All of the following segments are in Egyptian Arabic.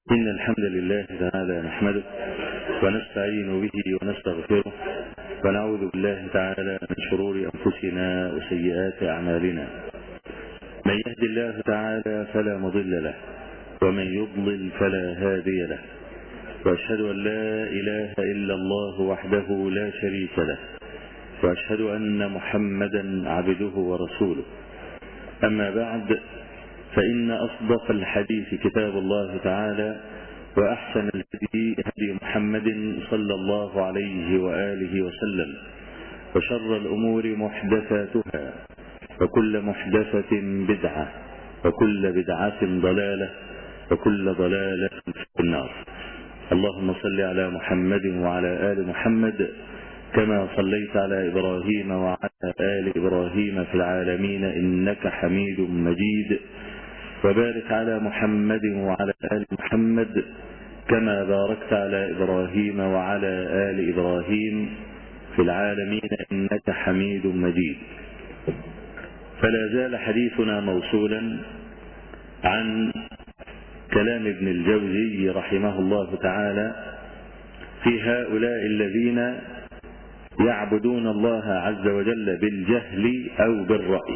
إن الحمد لله تعالى نحمده ونستعين به ونستغفره ونعوذ بالله تعالى من شرور أنفسنا وسيئات أعمالنا من يهد الله تعالى فلا مضل له ومن يضلل فلا هادي له وأشهد أن لا إله إلا الله وحده لا شريك له وأشهد أن محمدا عبده ورسوله أما بعد فإن أصدق الحديث كتاب الله تعالى وأحسن الهدي هدي محمد صلى الله عليه وآله وسلم وشر الأمور محدثاتها وكل محدثة بدعة وكل بدعة ضلالة وكل ضلالة في النار اللهم صل على محمد وعلى آل محمد كما صليت على إبراهيم وعلى آل إبراهيم في العالمين إنك حميد مجيد وبارك على محمد وعلى آل محمد كما باركت على إبراهيم وعلى آل إبراهيم في العالمين إنك حميد مجيد فلا زال حديثنا موصولا عن كلام ابن الجوزي رحمه الله تعالى في هؤلاء الذين يعبدون الله عز وجل بالجهل أو بالرأي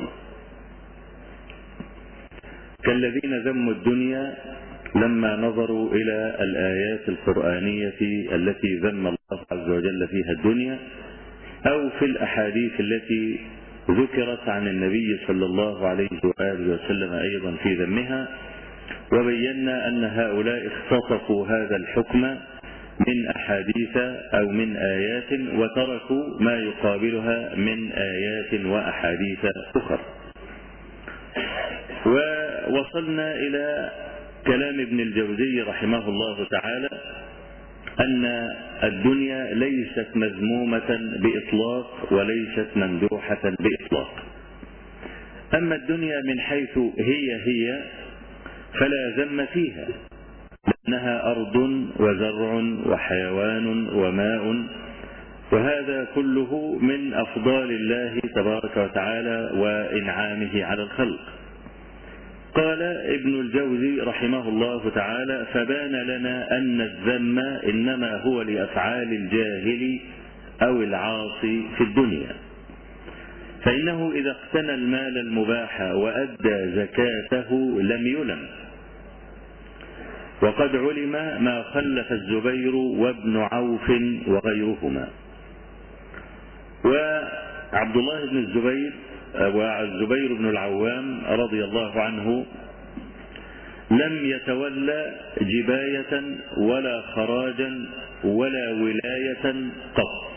كالذين ذموا الدنيا لما نظروا إلى الآيات القرآنية التي ذم الله عز وجل فيها الدنيا أو في الأحاديث التي ذكرت عن النبي صلى الله عليه وآله وسلم أيضا في ذمها وبينا أن هؤلاء اختصفوا هذا الحكم من أحاديث أو من آيات وتركوا ما يقابلها من آيات وأحاديث أخرى ووصلنا إلى كلام ابن الجوزي رحمه الله تعالى أن الدنيا ليست مذمومة بإطلاق وليست ممدوحة بإطلاق أما الدنيا من حيث هي هي فلا ذم فيها لأنها أرض وزرع وحيوان وماء وهذا كله من أفضال الله تبارك وتعالى وإنعامه على الخلق قال ابن الجوزي رحمه الله تعالى فبان لنا أن الذم إنما هو لأفعال الجاهل أو العاصي في الدنيا فإنه إذا اقتنى المال المباح وأدى زكاته لم يلم وقد علم ما خلف الزبير وابن عوف وغيرهما وعبد الله بن الزبير والزبير بن العوام رضي الله عنه لم يتولى جباية ولا خراجا ولا ولاية قط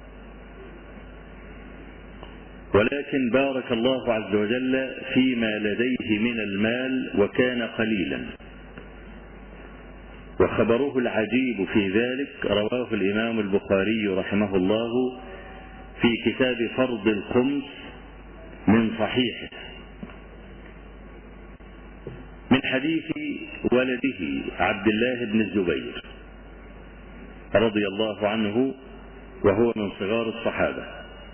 ولكن بارك الله عز وجل فيما لديه من المال وكان قليلا وخبره العجيب في ذلك رواه الإمام البخاري رحمه الله في كتاب فرض الخمس من صحيحه من حديث ولده عبد الله بن الزبير رضي الله عنه وهو من صغار الصحابة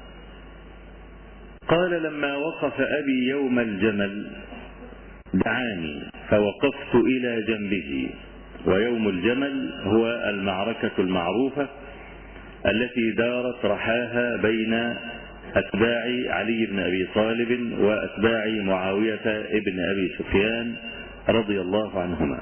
قال لما وقف أبي يوم الجمل دعاني فوقفت إلى جنبه ويوم الجمل هو المعركة المعروفة التي دارت رحاها بين أتباع علي بن أبي طالب وأتباع معاوية ابن أبي سفيان رضي الله عنهما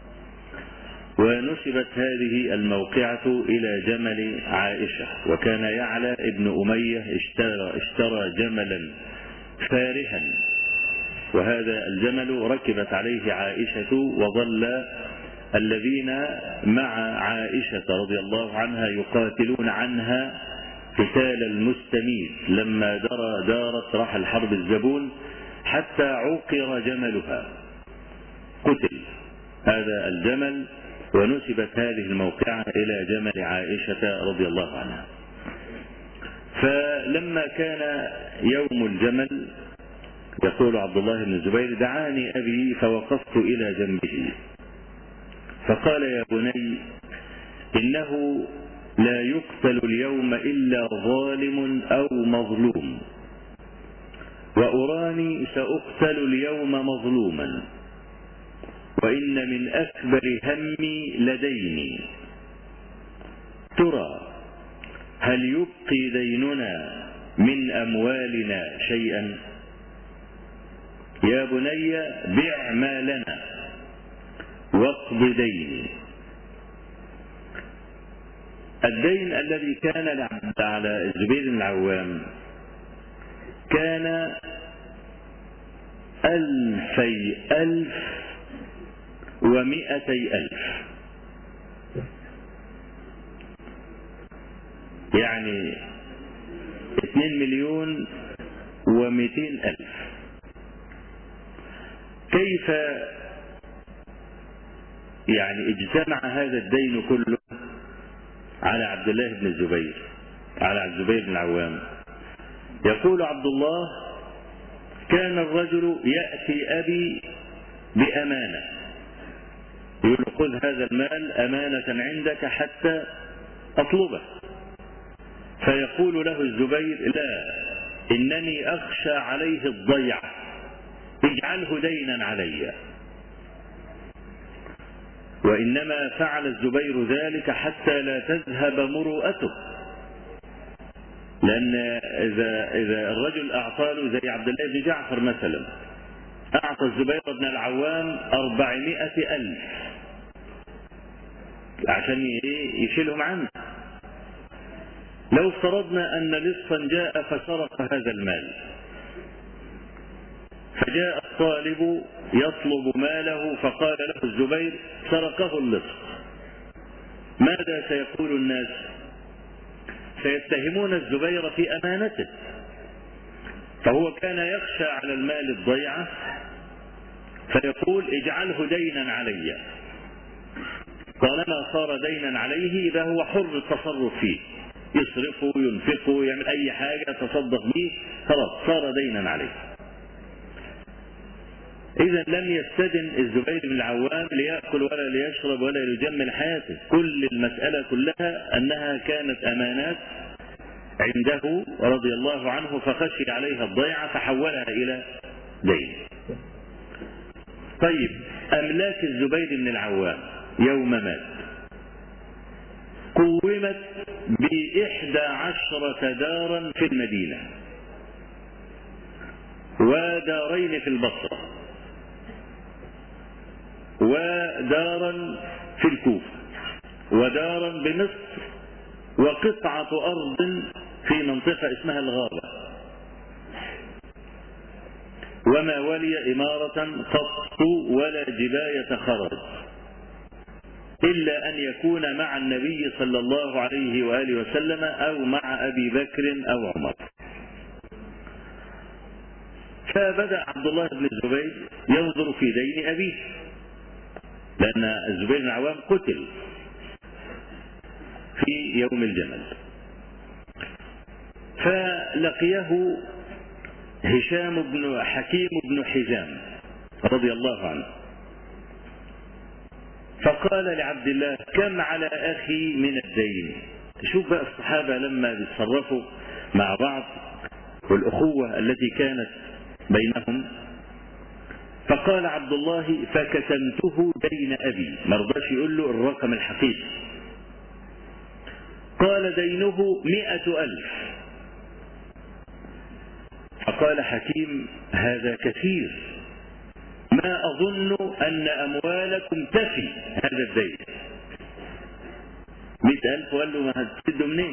ونسبت هذه الموقعة إلى جمل عائشة وكان يعلى ابن أمية اشترى, اشترى جملا فارها وهذا الجمل ركبت عليه عائشة وظل الذين مع عائشة رضي الله عنها يقاتلون عنها قتال المستميت لما در دارت رحل حرب الزبون حتى عقر جملها قتل هذا الجمل ونسبت هذه الموقعة إلى جمل عائشة رضي الله عنها فلما كان يوم الجمل يقول عبد الله بن الزبير دعاني أبي فوقفت إلى جنبه فقال يا بني إنه لا يقتل اليوم إلا ظالم أو مظلوم وأراني سأقتل اليوم مظلوما وإن من أكبر همي لديني ترى هل يبقي ديننا من أموالنا شيئا يا بني بع مالنا واقض ديني الدين الذي كان على الزبير بن العوام كان ألفي ألف ومئتي ألف يعني اثنين مليون ومئتين ألف كيف يعني اجتمع هذا الدين كله على عبد الله بن الزبير على الزبير بن العوام يقول عبد الله كان الرجل يأتي أبي بأمانة يقول خذ هذا المال أمانة عندك حتى أطلبه فيقول له الزبير لا إنني أخشى عليه الضيع اجعله دينا علي وإنما فعل الزبير ذلك حتى لا تذهب مروءته لأن إذا, إذا الرجل أعطى له زي عبد الله بن جعفر مثلا أعطى الزبير بن العوام أربعمائة ألف عشان يشيلهم عنه لو افترضنا أن لصا جاء فسرق هذا المال فجاء الطالب يطلب ماله فقال له الزبير سرقه اللص ماذا سيقول الناس سيتهمون الزبير في أمانته فهو كان يخشى على المال الضيعة فيقول اجعله دينا علي طالما صار دينا عليه يبقى هو حر التصرف فيه يصرفه ينفقه يعمل أي حاجة يتصدق به خلاص صار دينا عليه إذا لم يستدن الزبير بن العوام ليأكل ولا ليشرب ولا ليجمل حياته كل المسألة كلها أنها كانت أمانات عنده رضي الله عنه فخشي عليها الضيعة فحولها إلى دين طيب أملاك الزبير بن العوام يوم مات قومت بإحدى عشرة دارا في المدينة ودارين في البصرة ودارا في الكوفة ودارا بمصر وقطعة أرض في منطقة اسمها الغابة وما ولي إمارة قط ولا جباية خرج إلا أن يكون مع النبي صلى الله عليه وآله وسلم أو مع أبي بكر أو عمر فبدأ عبد الله بن الزبير ينظر في دين أبيه لأن الزبير بن عوام قتل في يوم الجمل فلقيه هشام بن حكيم بن حزام رضي الله عنه فقال لعبد الله كم على أخي من الدين شوف بقى الصحابة لما بيتصرفوا مع بعض والأخوة التي كانت بينهم فقال عبد الله فكتمته دين أبي ما رضاش يقول له الرقم الحقيقي قال دينه مئة ألف فقال حكيم هذا كثير ما أظن أن أموالكم تفي هذا الدين مئة ألف وقال له ما هتسده منين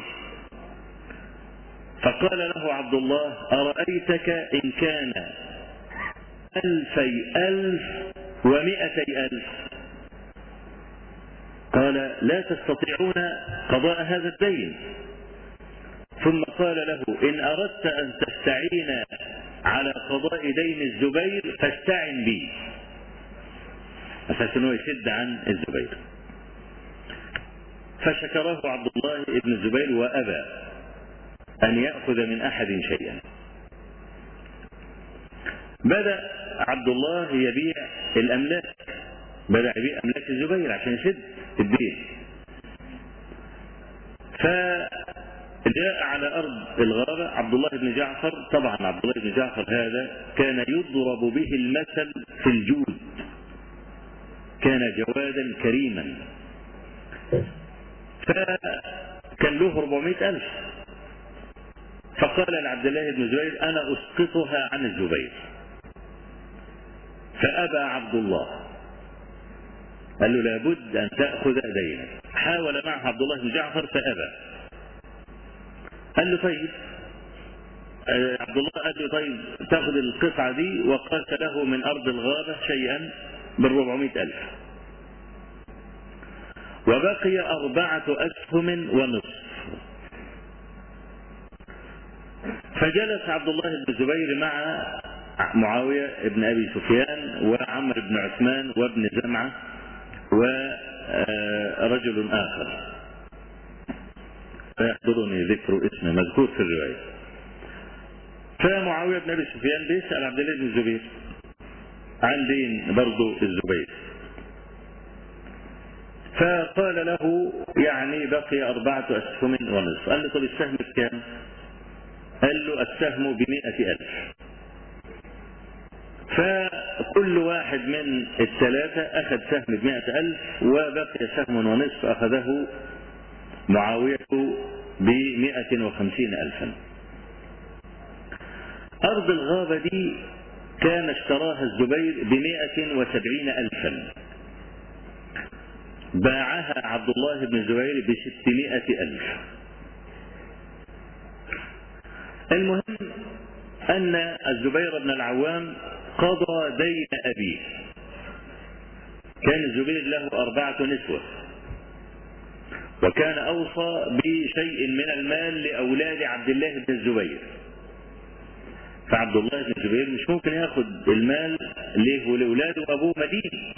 فقال له عبد الله أرأيتك إن كان ألفي ألف ومئتي ألف قال لا تستطيعون قضاء هذا الدين ثم قال له إن أردت أن تستعين على قضاء دين الزبير فاستعن بي أساس أنه يسد عن الزبير فشكره عبد الله بن الزبير وأبى أن يأخذ من أحد شيئا بدأ عبد الله يبيع الأملاك بدأ يبيع أملاك الزبير عشان يسد الدين فجاء على أرض الغابة عبد الله بن جعفر طبعا عبد الله بن جعفر هذا كان يضرب به المثل في الجود كان جوادا كريما فكان له 400 ألف فقال لعبد الله بن الزبير أنا أسقطها عن الزبير فأبى عبد الله قال له لابد أن تأخذ دينك حاول معه عبد الله بن جعفر فأبى قال له طيب عبد الله قال له طيب تاخذ القطعة دي وقالت له من أرض الغابة شيئا بالربعمائة ألف وبقي أربعة أسهم ونصف فجلس عبد الله بن الزبير مع معاوية بن أبي سفيان وعمر بن عثمان وابن زمعة ورجل آخر فيحضرني ذكر اسمه مذكور في الرواية فمعاوية بن أبي سفيان بيسأل عبد الله بن الزبير عن دين برضه الزبير فقال له يعني بقي أربعة أسهم ونصف قال له طب السهم بكام؟ قال له السهم بمئة ألف فكل واحد من الثلاثة أخذ سهم بمئة ألف وبقي سهم ونصف أخذه معاوية بمئة وخمسين ألفا أرض الغابة دي كان اشتراها الزبير بمئة وسبعين ألفا باعها عبد الله بن الزبير بستمائة ألف المهم أن الزبير بن العوام قضى دين أبيه كان الزبير له أربعة نسوة وكان أوصى بشيء من المال لأولاد عبد الله بن الزبير فعبد الله بن الزبير مش ممكن ياخد المال ليه ولأولاده وأبوه مدين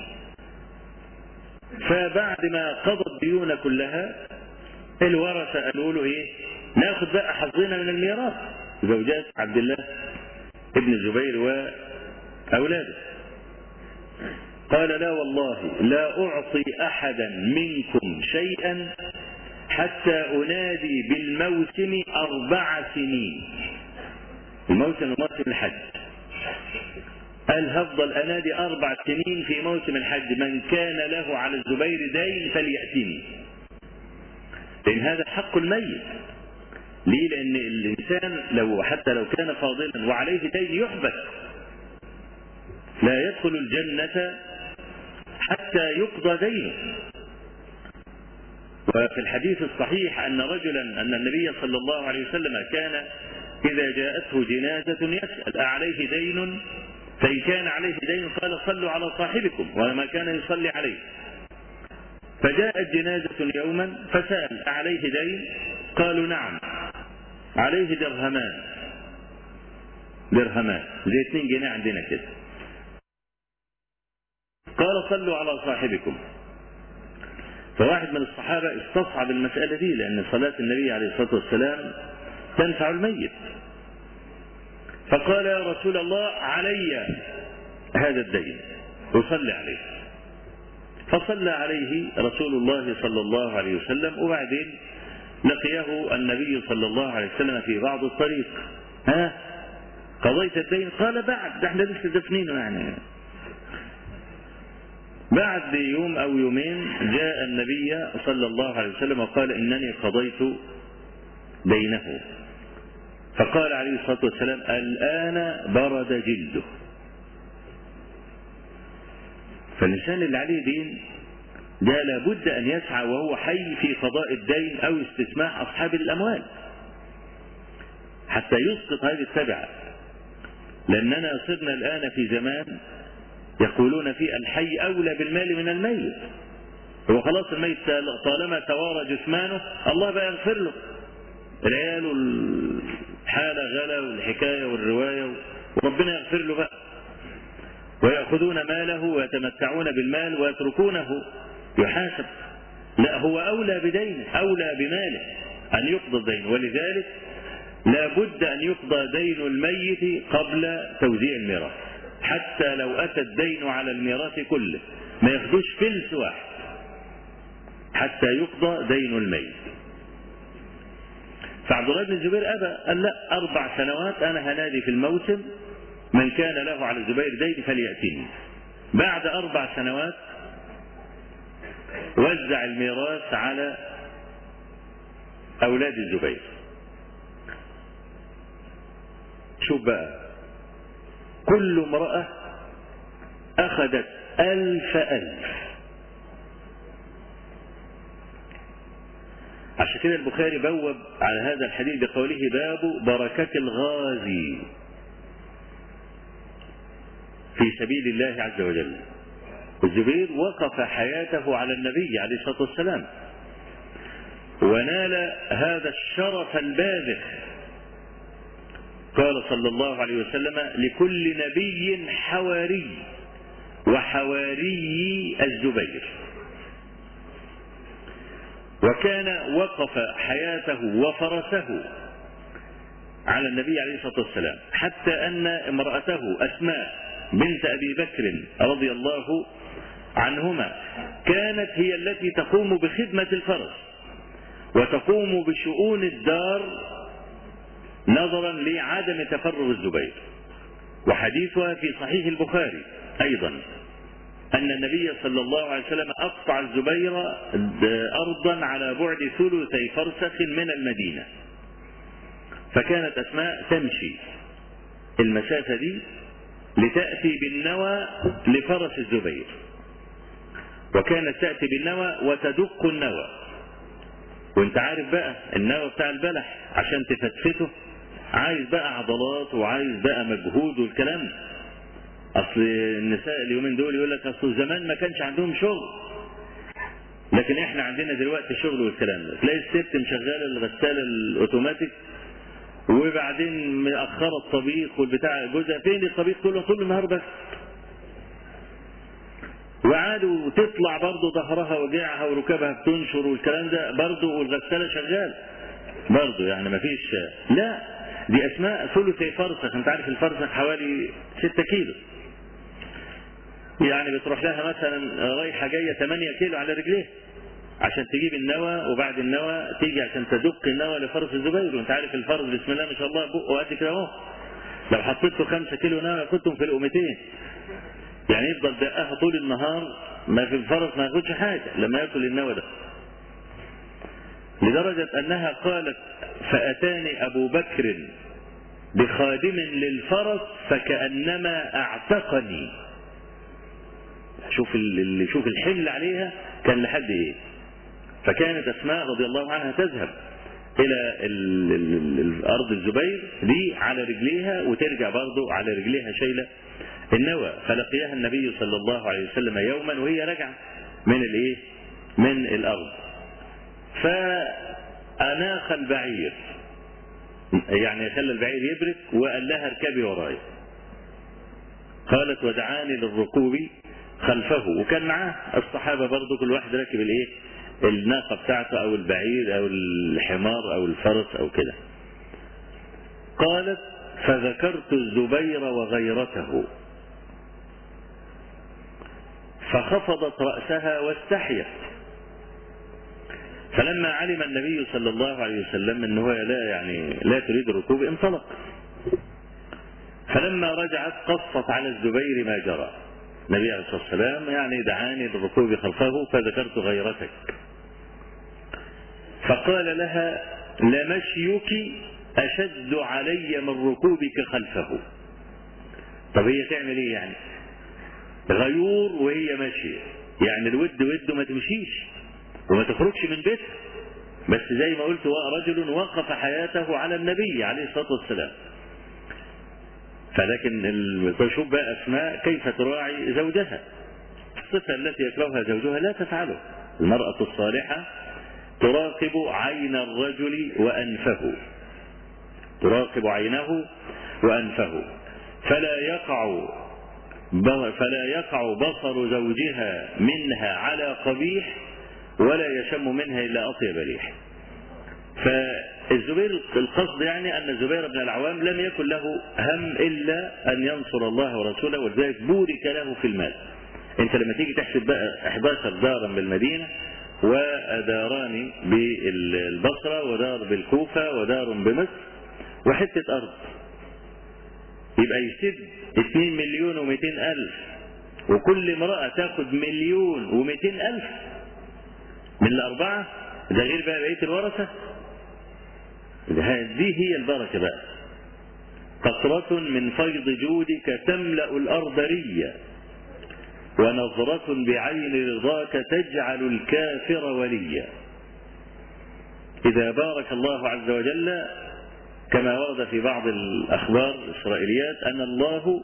فبعد ما قضى الديون كلها الورثة قالوا له ايه ناخد بقى حظنا من الميراث زوجات عبد الله ابن الزبير وأولاده قال لا والله لا أعطي أحدا منكم شيئا حتى أنادي بالموسم أربع سنين الموسم موسم الحج قال هفضل أنادي أربع سنين في موسم الحج من كان له على الزبير دين فليأتني لأن هذا حق الميت ليه لأن الإنسان لو حتى لو كان فاضلا وعليه دين يحبس لا يدخل الجنة حتى يقضى دينه وفي الحديث الصحيح أن رجلا أن النبي صلى الله عليه وسلم كان إذا جاءته جنازة يسأل أعليه دين فإن كان عليه دين قال صلوا على صاحبكم وما كان يصلي عليه فجاءت جنازة يوما فسأل أعليه دين قالوا نعم عليه درهمان درهمان زي 2 جنيه عندنا كده قال صلوا على صاحبكم فواحد من الصحابة استصعب المسألة دي لأن صلاة النبي عليه الصلاة والسلام تنفع الميت فقال يا رسول الله علي هذا الدين أصلي عليه فصلى عليه رسول الله صلى الله عليه وسلم وبعدين لقيه النبي صلى الله عليه وسلم في بعض الطريق ها قضيت الدين قال بعد ده احنا لسه دفنينه يعني بعد يوم او يومين جاء النبي صلى الله عليه وسلم وقال انني قضيت دينه فقال عليه الصلاه والسلام الان برد جلده فالانسان اللي عليه دين ده لابد ان يسعى وهو حي في قضاء الدين او استسماح اصحاب الاموال حتى يسقط هذه التبعه لاننا صرنا الان في زمان يقولون فيه الحي اولى بالمال من الميت هو خلاص الميت طالما توارى جثمانه الله بقى يغفر له العيال والحالة غلا والحكاية والرواية وربنا يغفر له بقى ويأخذون ماله ويتمتعون بالمال ويتركونه يحاسب لا هو أولى بدينه أولى بماله أن يقضى الدين ولذلك لا بد أن يقضى دين الميت قبل توزيع الميراث حتى لو أتى الدين على الميراث كله ما ياخدوش فلس واحد حتى يقضى دين الميت فعبد الله بن الزبير أبى قال لا أربع سنوات أنا هنادي في الموسم من كان له على الزبير دين فليأتيني بعد أربع سنوات وزع الميراث على أولاد الزبير شوف بقى كل امرأة أخذت ألف ألف عشان كده البخاري بوب على هذا الحديث بقوله باب بركة الغازي في سبيل الله عز وجل الزبير وقف حياته على النبي عليه الصلاة والسلام ونال هذا الشرف الباذخ قال صلى الله عليه وسلم لكل نبي حواري وحواري الزبير وكان وقف حياته وفرسه على النبي عليه الصلاة والسلام حتى أن امرأته أسماء بنت أبي بكر رضي الله عنهما كانت هي التي تقوم بخدمة الفرس وتقوم بشؤون الدار نظرا لعدم تفرغ الزبير وحديثها في صحيح البخاري أيضا أن النبي صلى الله عليه وسلم أقطع الزبير أرضا على بعد ثلثي فرسخ من المدينة فكانت أسماء تمشي المسافة دي لتأتي بالنوى لفرس الزبير وكانت تأتي بالنوى وتدق النوى وانت عارف بقى النوى بتاع البلح عشان تفتفته عايز بقى عضلات وعايز بقى مجهود والكلام اصل النساء اليومين دول يقول لك اصل زمان ما كانش عندهم شغل لكن احنا عندنا دلوقتي شغل والكلام ده تلاقي الست مشغله الغساله الاوتوماتيك وبعدين مأخرة الطبيخ والبتاع جوزها فين الطبيخ كله طول النهار بس وعادوا تطلع برضه ظهرها وجعها وركبها بتنشر والكلام ده برضه والغساله شغال برضه يعني ما فيش لا دي اسماء ثلثي فرسخ انت عارف الفرسخ حوالي 6 كيلو يعني بتروح لها مثلا رايحه جايه 8 كيلو على رجليها عشان تجيب النوى وبعد النوى تيجي عشان تدق النوى لفرس الزبير وانت عارف الفرس بسم الله ما شاء الله بقه قد كده اهو لو حطيت له 5 كيلو نوى كنتم في القومتين يعني يفضل دقها طول النهار ما في الفرس ما ياخدش حاجه لما ياكل النوى ده لدرجة أنها قالت فأتاني أبو بكر بخادم للفرس فكأنما أعتقني شوف اللي شوف الحمل عليها كان لحد إيه فكانت أسماء رضي الله عنها تذهب إلى ال ال الأرض الزبير دي على رجليها وترجع برضه على رجليها شايلة النوى فلقيها النبي صلى الله عليه وسلم يوما وهي راجعة من الإيه؟ من الأرض فأناخ البعير يعني خلى البعير يبرك وقال لها اركبي وراي قالت ودعاني للركوب خلفه وكان معاه الصحابة برضه كل واحد راكب الايه الناقة بتاعته او البعير او الحمار او الفرس او كده قالت فذكرت الزبير وغيرته فخفضت رأسها واستحيت فلما علم النبي صلى الله عليه وسلم ان هو لا يعني لا تريد الركوب انطلق فلما رجعت قصت على الزبير ما جرى النبي عليه الصلاه والسلام يعني دعاني للركوب خلفه فذكرت غيرتك فقال لها لمشيك اشد علي من ركوبك خلفه طب هي تعمل ايه يعني غيور وهي ماشيه يعني الود وده ما تمشيش وما تخرجش من بيتها بس زي ما قلت رجل وقف حياته على النبي عليه الصلاة والسلام فلكن شوف بقى أسماء كيف تراعي زوجها الصفة التي يكرهها زوجها لا تفعله المرأة الصالحة تراقب عين الرجل وأنفه تراقب عينه وأنفه فلا يقع فلا يقع بصر زوجها منها على قبيح ولا يشم منها إلا أطيب ريح فالزبير القصد يعني أن الزبير بن العوام لم يكن له هم إلا أن ينصر الله ورسوله ولذلك بورك له في المال أنت لما تيجي تحسب بقى 11 دارا بالمدينة وداران بالبصرة ودار بالكوفة ودار بمصر وحتة أرض يبقى يسد 2 مليون و200 ألف وكل امرأة تاخد مليون و200 ألف من الأربعة ده غير بقى بقية الورثة دي هي البركة بقى قطرة من فيض جودك تملأ الأرض ريا ونظرة بعين رضاك تجعل الكافر وليا إذا بارك الله عز وجل كما ورد في بعض الأخبار الإسرائيليات أن الله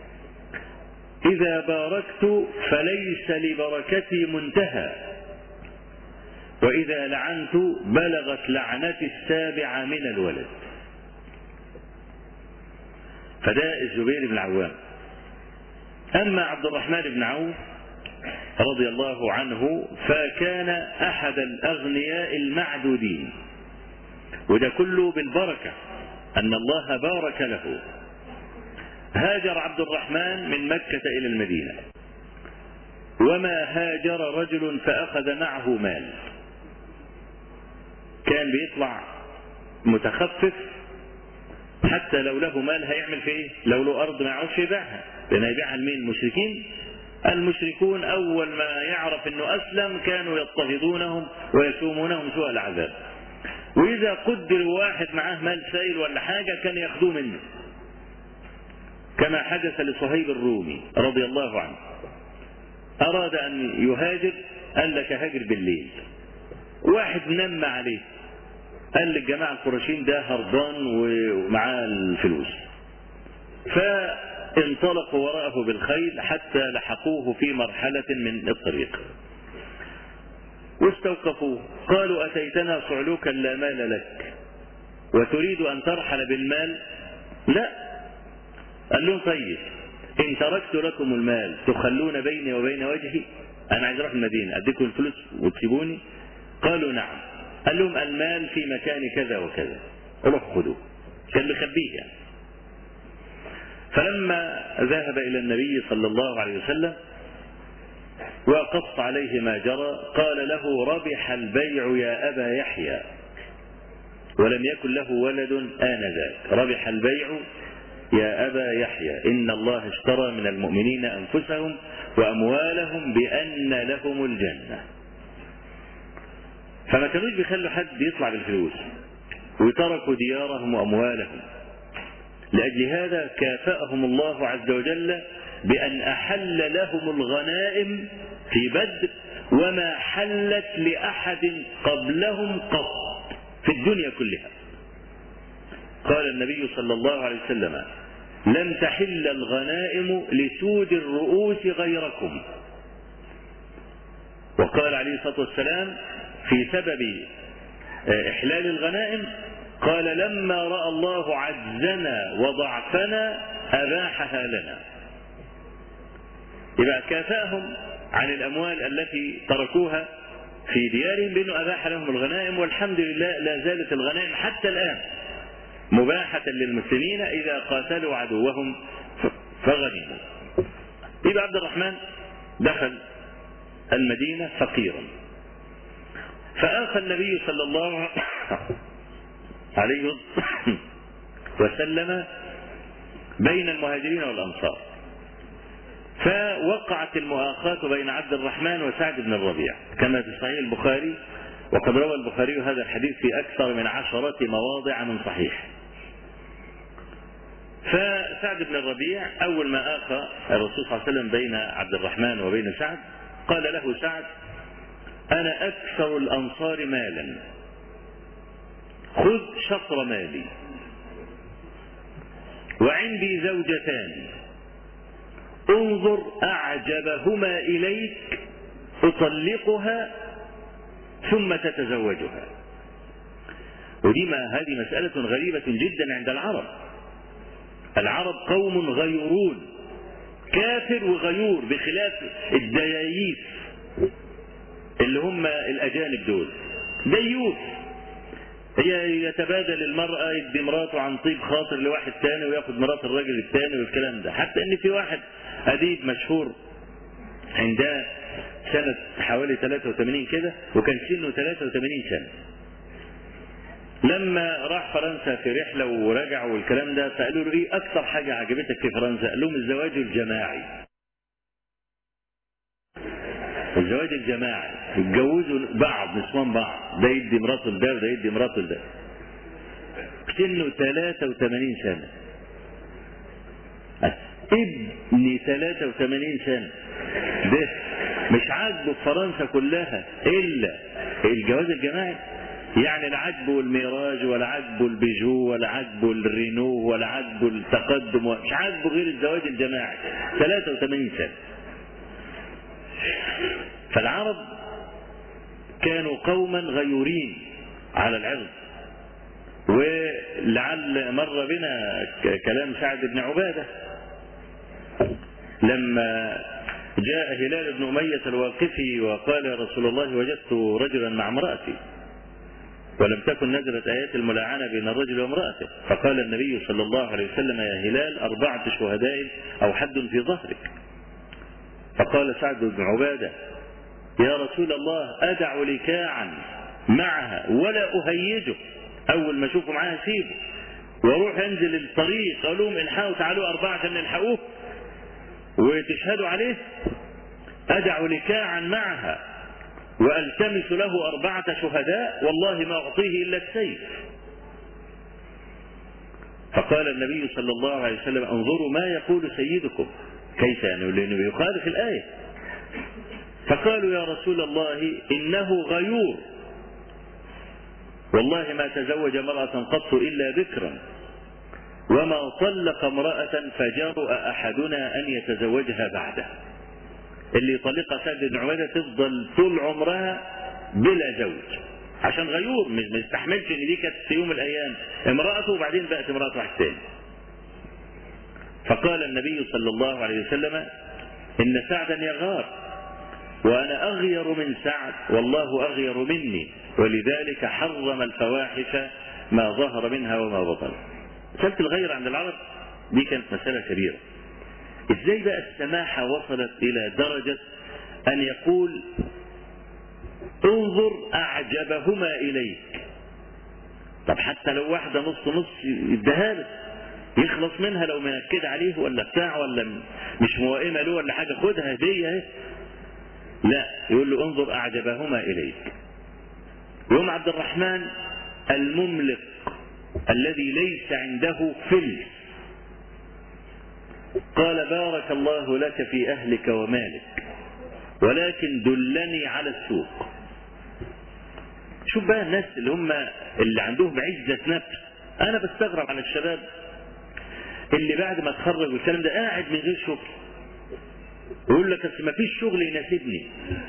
إذا باركت فليس لبركتي منتهى وإذا لعنت بلغت لعنتي السابعة من الولد فده الزبير بن العوام أما عبد الرحمن بن عوف رضي الله عنه فكان أحد الأغنياء المعدودين وده كله بالبركة أن الله بارك له هاجر عبد الرحمن من مكة إلى المدينة وما هاجر رجل فأخذ معه مال كان بيطلع متخفف حتى لو له مال هيعمل في ايه لو له ارض ما يعرفش يبيعها لان هيبيعها لمين المشركين المشركون اول ما يعرف انه اسلم كانوا يضطهدونهم ويسومونهم سوء العذاب واذا قدر واحد معاه مال سائل ولا حاجه كان ياخذوه منه كما حدث لصهيب الرومي رضي الله عنه اراد ان يهاجر قال لك هاجر بالليل واحد نم عليه قال للجماعة القرشين ده هربان ومعاه الفلوس فانطلقوا وراءه بالخيل حتى لحقوه في مرحلة من الطريق واستوقفوه قالوا أتيتنا صعلوكا لا مال لك وتريد أن ترحل بالمال لا قال لهم طيب إن تركت لكم المال تخلون بيني وبين وجهي أنا عايز أروح المدينة أديكم الفلوس وتسيبوني قالوا نعم قال لهم المال في مكان كذا وكذا روح خذوه كان مخبيه يعني فلما ذهب إلى النبي صلى الله عليه وسلم وقص عليه ما جرى قال له ربح البيع يا أبا يحيى ولم يكن له ولد آنذاك ربح البيع يا أبا يحيى إن الله اشترى من المؤمنين أنفسهم وأموالهم بأن لهم الجنة فما كانوش بيخلوا حد يطلع بالفلوس وتركوا ديارهم وأموالهم لأجل هذا كافأهم الله عز وجل بأن أحل لهم الغنائم في بدر وما حلت لأحد قبلهم قط في الدنيا كلها قال النبي صلى الله عليه وسلم لم تحل الغنائم لسود الرؤوس غيركم وقال عليه الصلاة والسلام في سبب إحلال الغنائم قال لما رأى الله عجزنا وضعفنا أباحها لنا يبقى كافاهم عن الأموال التي تركوها في ديارهم بأنه أباح لهم الغنائم والحمد لله لا زالت الغنائم حتى الآن مباحة للمسلمين إذا قاتلوا عدوهم فغنموا يبقى عبد الرحمن دخل المدينة فقيرا فآخى النبي صلى الله عليه وسلم بين المهاجرين والأنصار فوقعت المؤاخاة بين عبد الرحمن وسعد بن الربيع كما في صحيح البخاري وقد روى البخاري هذا الحديث في أكثر من عشرة مواضع من صحيح فسعد بن الربيع أول ما آخى الرسول صلى الله عليه وسلم بين عبد الرحمن وبين سعد قال له سعد أنا أكثر الأنصار مالا خذ شطر مالي وعندي زوجتان انظر أعجبهما إليك أطلقها ثم تتزوجها ودي ما هذه مسألة غريبة جدا عند العرب العرب قوم غيورون كافر وغيور بخلاف الدياييس اللي هم الأجانب دول ديوث هي يتبادل المرأة يدي مراته عن طيب خاطر لواحد تاني وياخد مرات الراجل التاني والكلام ده حتى ان في واحد أديب مشهور عندها سنة حوالي 83 كده وكان سنه 83 سنة لما راح فرنسا في رحلة ورجع والكلام ده فقالوا له ايه اكثر حاجة عجبتك في فرنسا قال لهم الزواج الجماعي الزواج الجماعي يتجوزوا بعض نسوان بعض ده يدي مراته لده وده يدي مراته لده سنه 83 سنة ابني 83 سنة ده مش عاجبه في فرنسا كلها الا الجواز الجماعي يعني لا عاجبه الميراج ولا عاجبه البيجو ولا عاجبه الرينو ولا عاجبه التقدم مش عاجبه غير الزواج الجماعي 83 سنة فالعرب كانوا قوما غيورين على العرض ولعل مر بنا كلام سعد بن عبادة لما جاء هلال بن أمية الواقفي وقال يا رسول الله وجدت رجلا مع امرأتي ولم تكن نزلت آيات الملاعنة بين الرجل وامرأته فقال النبي صلى الله عليه وسلم يا هلال أربعة شهداء أو حد في ظهرك فقال سعد بن عبادة يا رسول الله أدع لكاعا معها ولا أهيجه أول ما أشوفه معاها سيبه واروح انزل الطريق اقول لهم الحقوا تعالوا اربعه عشان نلحقوه وتشهدوا عليه ادع لكاعا معها والتمس له اربعه شهداء والله ما اعطيه الا السيف فقال النبي صلى الله عليه وسلم انظروا ما يقول سيدكم كيف يعني لانه يخالف الايه فقالوا يا رسول الله انه غيور والله ما تزوج امرأة قط إلا ذكرا وما طلق امرأة فجرؤ أحدنا أن يتزوجها بعده اللي يطلقها سعد بن عبادة تفضل طول عمرها بلا زوج عشان غيور مش ما يستحملش ان دي كانت في يوم من الايام امرأته وبعدين بقت امرأة واحد تاني فقال النبي صلى الله عليه وسلم ان سعدا يغار وانا اغير من سعد والله اغير مني ولذلك حرم الفواحش ما ظهر منها وما بطن مسألة الغير عند العرب دي كانت مسألة كبيرة ازاي بقى السماحة وصلت الى درجة ان يقول انظر اعجبهما اليك طب حتى لو واحدة نص نص يديها له يخلص منها لو منكد عليه ولا بتاع ولا مش موائمة له ولا حاجة خدها هدية اهي لا يقول له انظر اعجبهما اليك يوم عبد الرحمن المملق الذي ليس عنده فلس قال بارك الله لك في اهلك ومالك ولكن دلني على السوق شوف بقى الناس اللي هم اللي عندهم عزة نفس انا بستغرب على الشباب اللي بعد ما اتخرج والكلام ده قاعد من غير شغل يقول لك اصل ما فيش شغل يناسبني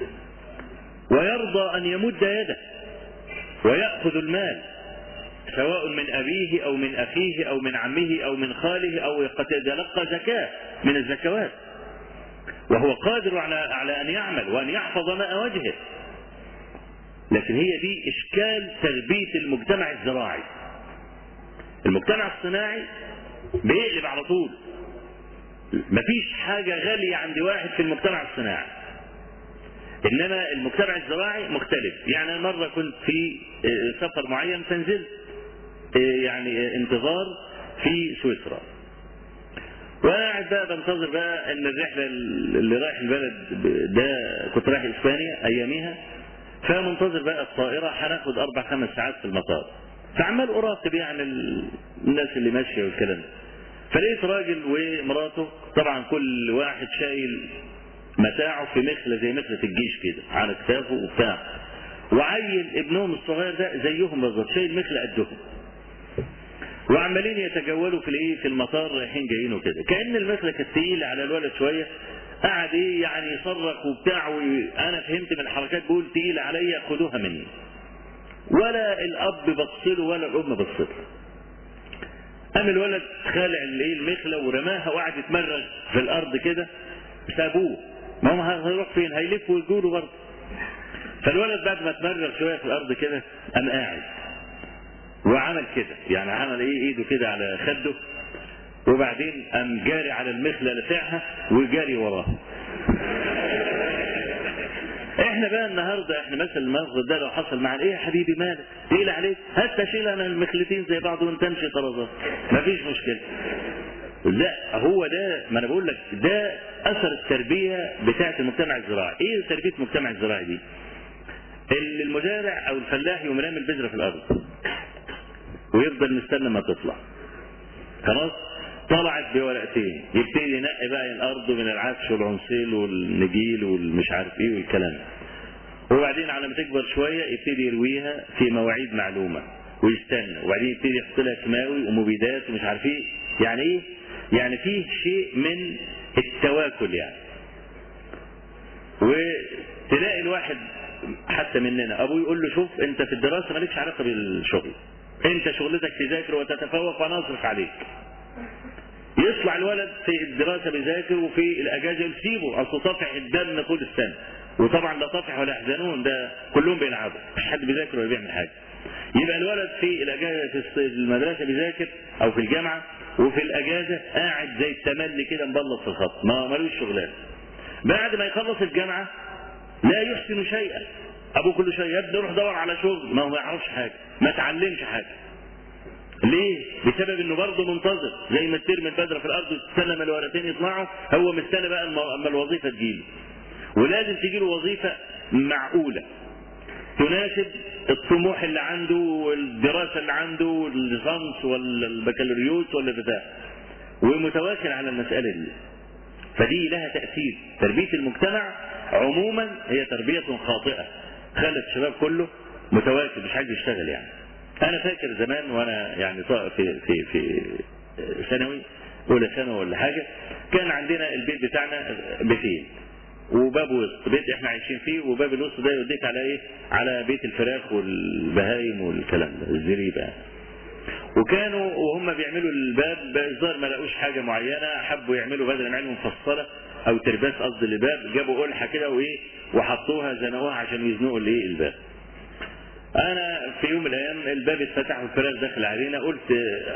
ويرضى ان يمد يده ويأخذ المال سواء من أبيه أو من أخيه أو من عمه أو من خاله أو يتلقى زكاة من الزكوات وهو قادر على على أن يعمل وأن يحفظ ماء وجهه لكن هي دي إشكال تربية المجتمع الزراعي المجتمع الصناعي بيقلب على طول مفيش حاجة غالية عند واحد في المجتمع الصناعي انما المجتمع الزراعي مختلف يعني مرة كنت في سفر معين فنزلت يعني انتظار في سويسرا وقاعد بقى بنتظر بقى ان الرحلة اللي رايح البلد ده كنت رايح اسبانيا اياميها فمنتظر بقى الطائرة هناخد اربع خمس ساعات في المطار فعمال اراقب يعني الناس اللي ماشية والكلام ده فلقيت راجل ومراته طبعا كل واحد شايل متاعه في مخلة زي مخلة الجيش كده على كتافه وبتاع وعيل ابنهم الصغير ده زيهم بالظبط شايل مخلة قدهم وعمالين يتجولوا في الايه في المطار رايحين جايين وكده كان المخلة كانت تقيلة على الولد شوية قعد ايه يعني يصرخ وبتاع وانا فهمت من الحركات بيقول تقيلة عليا خدوها مني ولا الاب بصله ولا الام بصله قام الولد خالع الايه المخله ورماها وقعد يتمرغ في الارض كده سابوه ما هو هيروح فين هيلف ويجوله برضه فالولد بعد ما اتمرغ شويه في الارض كده قام قاعد وعمل كده يعني عمل ايه ايده كده على خده وبعدين قام جاري على المخله لسعها وجاري وراها احنا بقى النهارده احنا مثلا الموقف ده لو حصل معنا ايه يا حبيبي مالك؟ تقيل عليك؟ هات اشيل انا المخلتين زي بعض وانت امشي طرزات مفيش مشكله. لا هو ده ما انا بقول لك ده اثر التربيه بتاعه المجتمع الزراعي ايه تربيه المجتمع الزراعي دي اللي المزارع او الفلاح يقوم رامي البذره في الارض ويفضل مستنى ما تطلع خلاص طلعت بورقتين يبتدي ينقي بقى الارض من العفش والعنصيل والنجيل والمش عارف ايه والكلام ده وبعدين على ما تكبر شويه يبتدي يرويها في مواعيد معلومه ويستنى وبعدين يبتدي يحط لها كيماوي ومبيدات ومش عارف ايه يعني ايه يعني فيه شيء من التواكل يعني وتلاقي الواحد حتى مننا ابوه يقول له شوف انت في الدراسه مالكش علاقه بالشغل انت شغلتك تذاكر وتتفوق وانا اصرف عليك يطلع الولد في الدراسه بيذاكر وفي الاجازه يسيبه اصل طافح الدم طول السنه وطبعا لا طافح ولا يحزنون ده كلهم بيلعبوا مش حد بيذاكر ولا بيعمل حاجه يبقى الولد في الاجازه في المدرسه بيذاكر او في الجامعه وفي الاجازه قاعد زي التملي كده مبلط في الخط ما ملوش شغلانه بعد ما يخلص الجامعه لا يحسن شيئا ابوه كل شويه يا ابني روح دور على شغل ما هو ما يعرفش حاجه ما اتعلمش حاجه ليه؟ بسبب انه برضه منتظر زي ما ترمي البذره في الارض وتستنى ما الورقتين يطلعوا هو مستني بقى اما الوظيفه تجيله ولازم تجي له وظيفه معقوله تناسب الطموح اللي عنده والدراسه اللي عنده والليسانس ولا البكالوريوس ولا بتاع ومتواكل على المساله دي فدي لها تاثير تربيه المجتمع عموما هي تربيه خاطئه خلت الشباب كله متواكل مش عايز يشتغل يعني انا فاكر زمان وانا يعني في في في ثانوي اولى ثانوي ولا حاجه كان عندنا البيت بتاعنا بيتين وباب وسط بيت احنا عايشين فيه وباب الوسط ده يوديك على ايه على بيت الفراخ والبهايم والكلام ده الزريبه وكانوا وهم بيعملوا الباب الظاهر ما لقوش حاجه معينه حبوا يعملوا بدل ما يعملوا مفصله او ترباس قصد الباب جابوا قلحه كده وايه وحطوها زنقوها عشان يزنقوا الايه الباب انا في يوم من الايام الباب اتفتح والفراخ داخل علينا قلت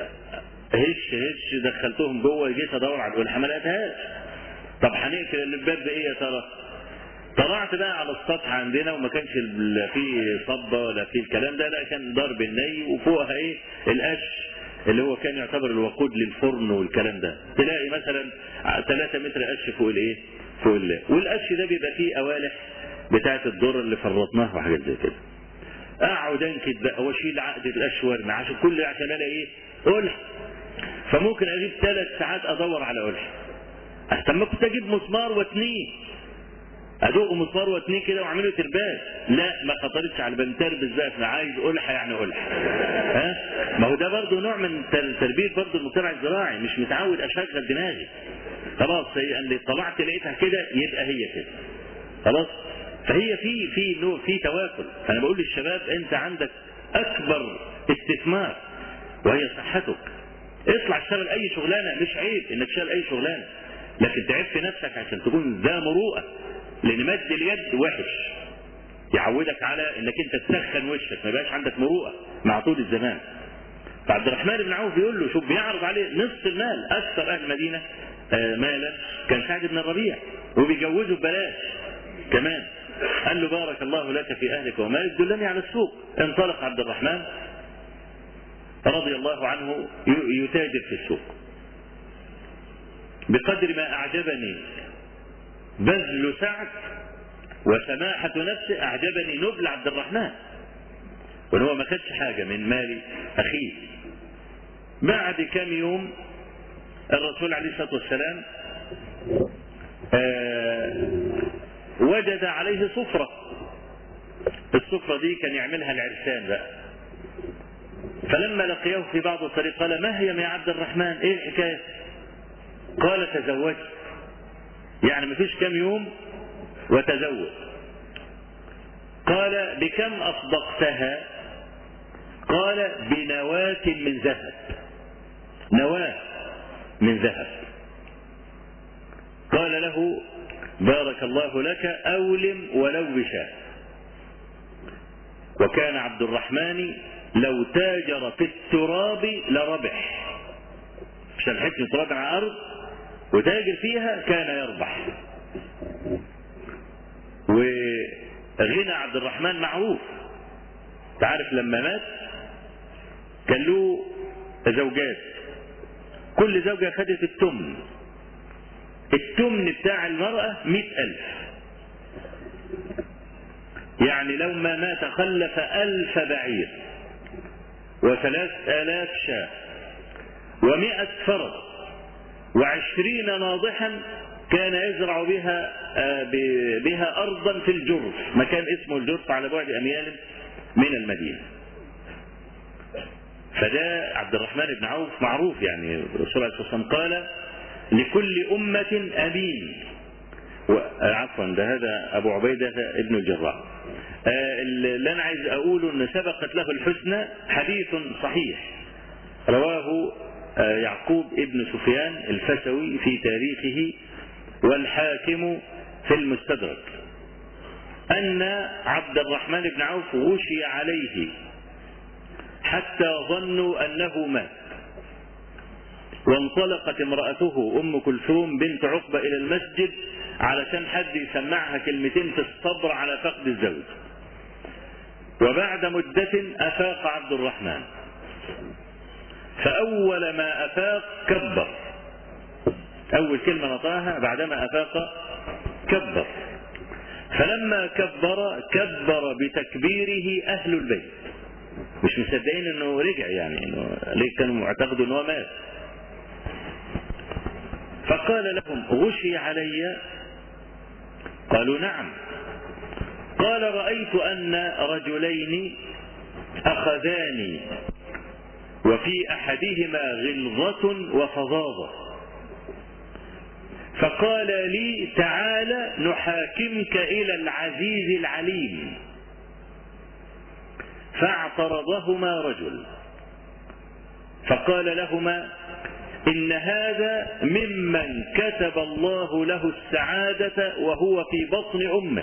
هش هش دخلتهم جوه جيت ادور على القلحه ما لقيتهاش طب هنقفل الباب بايه يا ترى؟ طلعت بقى على السطح عندنا وما كانش لا في صبه ولا في الكلام ده لا كان ضرب الني وفوقها ايه؟ القش اللي هو كان يعتبر الوقود للفرن والكلام ده تلاقي مثلا 3 متر قش فوق الايه؟ فوق الله والقش ده بيبقى فيه قوالح بتاعه الذره اللي فرطناها وحاجات زي كده اقعد انكد بقى واشيل عقد القش وارمي عشان كل عشان الاقي ايه؟ قلح فممكن اجيب ثلاث ساعات ادور على قلح طب ما كنت اجيب مسمار واتنيه ادوق مسمار واتنيه كده واعمله ترباس لا ما خطرتش على بنتربس بقى انا عايز قلحه يعني قلحه ها ما هو ده برضه نوع من تربيه برضه المجتمع الزراعي مش متعود اشغل دماغي خلاص هي اللي طلعت لقيتها كده يبقى هي كده خلاص فهي في في نوع في تواكل فانا بقول للشباب انت عندك اكبر استثمار وهي صحتك اطلع اشتغل اي شغلانه مش عيب انك تشتغل اي شغلانه لكن تعب في نفسك عشان تكون ذا مروءه لان مد اليد وحش يعودك على انك انت تسخن وشك ما يبقاش عندك مروءه مع طول الزمان فعبد الرحمن بن عوف بيقول له شوف بيعرض عليه نصف المال اكثر اهل المدينه مالا كان سعد بن الربيع وبيجوزه ببلاش كمان قال له بارك الله لك في اهلك ومالك دلني على السوق انطلق عبد الرحمن رضي الله عنه يتاجر في السوق بقدر ما أعجبني بذل سعد وسماحة نفسه أعجبني نبل عبد الرحمن وإن هو ما خدش حاجة من مال أخيه بعد كم يوم الرسول عليه الصلاة والسلام آه وجد عليه صفرة الصفرة دي كان يعملها العرسان بقى فلما لقيه في بعض الطريق قال ما هي يا عبد الرحمن ايه الحكايه قال تزوجت يعني مفيش كم يوم وتزوج قال بكم أصدقتها قال بنواة من ذهب نواة من ذهب قال له بارك الله لك أولم ولو بشاة وكان عبد الرحمن لو تاجر في التراب لربح عشان حته تراب على الارض وتاجر فيها كان يربح وغنى عبد الرحمن معروف تعرف لما مات كان له زوجات كل زوجة خدت التمن التمن بتاع المرأة مئة ألف يعني لو ما مات خلف ألف بعير وثلاث آلاف شاة ومئة فرد وعشرين ناضحا كان يزرع بها بها أرضا في الجرف مكان اسمه الجرف على بعد أميال من المدينة فده عبد الرحمن بن عوف معروف يعني الرسول صلى الله عليه وسلم قال لكل أمة أمين عفوا ده هذا أبو عبيدة ابن الجراح اللي أنا عايز أقوله أن سبقت له الحسنى حديث صحيح رواه يعقوب ابن سفيان الفسوي في تاريخه والحاكم في المستدرك أن عبد الرحمن بن عوف غشي عليه حتى ظنوا أنه مات وانطلقت امرأته أم كلثوم بنت عقبة إلى المسجد علشان حد يسمعها كلمتين في الصبر على فقد الزوج وبعد مدة أفاق عبد الرحمن فأول ما أفاق كبر أول كلمة نطاها بعدما أفاق كبر فلما كبر كبر بتكبيره أهل البيت مش مصدقين انه رجع يعني انه ليه كانوا معتقدوا انه مات فقال لهم غشي علي قالوا نعم قال رأيت أن رجلين أخذاني وفي أحدهما غلظة وفظاظة فقال لي تعال نحاكمك إلى العزيز العليم فاعترضهما رجل فقال لهما إن هذا ممن كتب الله له السعادة وهو في بطن أمه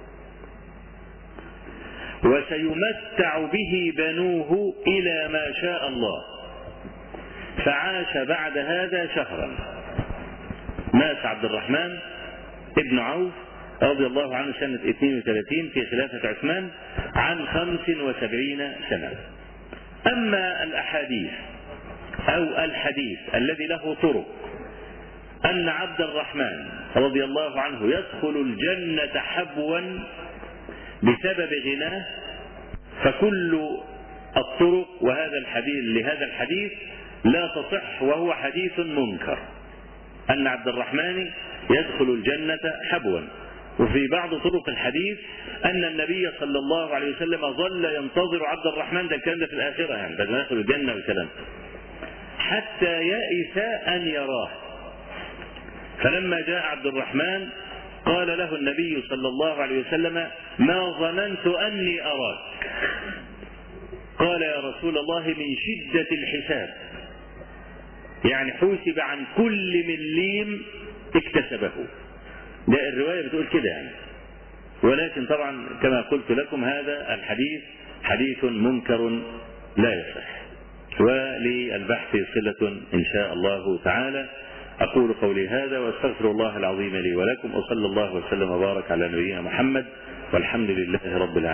وسيمتع به بنوه إلى ما شاء الله فعاش بعد هذا شهرا مات عبد الرحمن ابن عوف رضي الله عنه سنة 32 في خلافة عثمان عن 75 سنة أما الأحاديث أو الحديث الذي له طرق أن عبد الرحمن رضي الله عنه يدخل الجنة حبوا بسبب غناه فكل الطرق وهذا الحديث لهذا الحديث لا تصح وهو حديث منكر أن عبد الرحمن يدخل الجنة حبوا وفي بعض طرق الحديث أن النبي صلى الله عليه وسلم ظل ينتظر عبد الرحمن ده الكلام ده في الآخرة يعني بعد ما يدخل الجنة والكلام حتى يئس أن يراه فلما جاء عبد الرحمن قال له النبي صلى الله عليه وسلم ما ظننت أني أراك قال يا رسول الله من شدة الحساب يعني حوسب عن كل مليم اكتسبه ده الرواية بتقول كده يعني ولكن طبعا كما قلت لكم هذا الحديث حديث منكر لا يصح وللبحث صلة إن شاء الله تعالى أقول قولي هذا وأستغفر الله العظيم لي ولكم وصلى الله وسلم وبارك على نبينا محمد والحمد لله رب العالمين